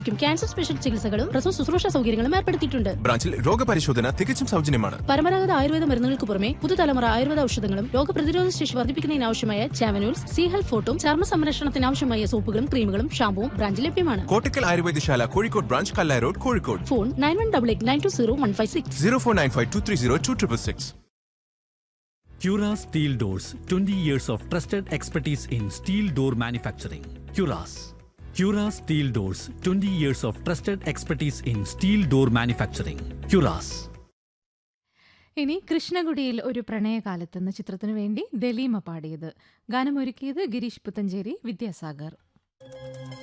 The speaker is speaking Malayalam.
ക്യാൻസർ സ്പെഷ്യൽ ചികിത്സകളും പ്രസവ ശുശ്രൂഷ സൗകര്യങ്ങളും ഏർപ്പെടുത്തിയിട്ടുണ്ട് ബ്രാഞ്ചിൽ രോഗപരിശോധന തികച്ചും സൗജന്യമാണ് പരമ്പരാഗത ആയുർവേദ മരുന്നുകൾക്ക് പുറമെ പുതുതലമുറ ആയുർവേദ ഔഷധങ്ങളും രോഗപ്രതിരോധ ശേഷി വർദ്ധിപ്പിക്കുന്നതിനാവശ്യമായ ചാവനൂൽസ് സി ഹെൽത്ത് ഫോട്ടും ചർമ്മ സംരക്ഷണത്തിനാവശ്യമായ സോപ്പുകളും ക്രീമുകളും ഷാമ്പുവും ബ്രാഞ്ചിൽ ലഭ്യമാണ് Kottakkal Ayurvedashala Kozhikode branch Kallai road Kozhikode phone nine one double eight nine two zero one five six zero four nine five two three zero two triple six Cura Steel Doors 20 years of trusted expertise in steel door manufacturing. Curas. Cura Steel Doors 20 years of trusted expertise in steel door manufacturing. Curas. ഇനി കൃഷ്ണകുടിയിൽ ഒരു പ്രണയകാലത്ത് എന്ന ചിത്രത്തിനു വേണ്ടി ദലീമ പാടിയത് ഗാനമൊരുക്കിയത് ഗിരീഷ് പുത്തഞ്ചേരി വിദ്യാസാഗർ